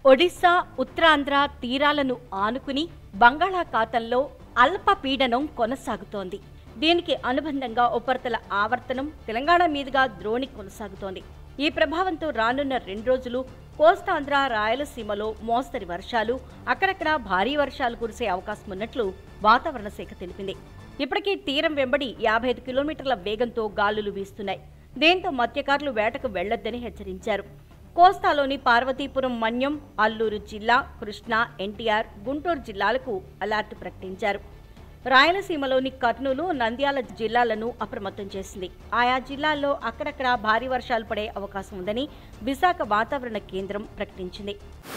ఒడిశా ఉత్తరాంధ్ర తీరాలను ఆనుకుని బంగాళాఖాతంలో అల్పపీడనం కొనసాగుతోంది దీనికి అనుబంధంగా ఉపరితల ఆవర్తనం తెలంగాణ మీదుగా ద్రోణి కొనసాగుతోంది ఈ ప్రభావంతో రానున్న రెండు రోజులు కోస్తాంధ్ర రాయలసీమలో మోస్తరి వర్షాలు అక్కడక్కడ భారీ వర్షాలు కురిసే అవకాశం ఉన్నట్లు వాతావరణ శాఖ తెలిపింది ఇప్పటికీ తీరం వెంబడి యాభై ఐదు కిలోమీటర్ల వేగంతో గాలులు వీస్తున్నాయి దీంతో మత్స్యకారులు వేటకు వెళ్లొద్దని హెచ్చరించారు కోస్తాలోని పార్వతీపురం మన్యం అల్లూరు జిల్లా కృష్ణా ఎన్టీఆర్ గుంటూరు జిల్లాలకు అలర్ట్ ప్రకటించారు రాయలసీమలోని కర్నూలు నంద్యాల జిల్లాలను అప్రమత్తం చేసింది ఆయా జిల్లాల్లో అక్కడక్కడ భారీ వర్షాలు పడే అవకాశం ఉందని విశాఖ వాతావరణ కేంద్రం ప్రకటించింది